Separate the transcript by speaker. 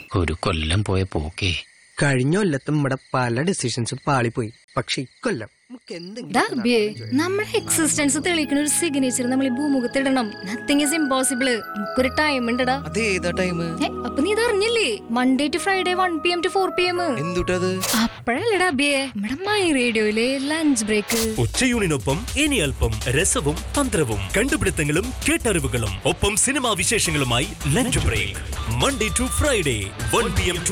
Speaker 1: ഒരു കൊല്ലം പോയ പോക്കേ
Speaker 2: കഴിഞ്ഞ കൊല്ലത്തും നമ്മുടെ പല ഡിസിഷൻസും പാളിപ്പോയി പക്ഷെ ഇക്കൊല്ലം നമുക്ക്
Speaker 3: ഡാ
Speaker 2: എന്തെങ്കിലും
Speaker 3: ബിയെ, നമ്മുടെ എക്സിസ്റ്റൻസ് തെളിയിക്കുന്ന ഒരു സിഗ്നേച്ചർ നമ്മൾ ഈ ഭൂമുഖത്ത് ഇടണം നത്തിങ് ഇസ് ഇമ്പോസിബിൾ നമുക്കൊരു ടൈം ഉണ്ടടാ
Speaker 4: അത് ഏതാ ടൈം
Speaker 3: ഏ, അപ്പൊ നീ ഇത് അറിഞ്ഞില്ലേ Monday to Friday one P M to four P M
Speaker 4: എന്തുട്ടത്
Speaker 3: അപ്പഴല്ലടാ ബിയെ നമ്മുടെ മൈ റേഡിയോയിലെ ലഞ്ച് ബ്രേക്ക്
Speaker 5: ഉച്ചയൂണിനൊപ്പം ഇനി അല്പം രസവും തന്ത്രവും കണ്ടുപിടുത്തങ്ങളും കേട്ടറിവുകളും ഒപ്പം സിനിമാ വിശേഷങ്ങളുമായി lunch break Monday to Friday one P M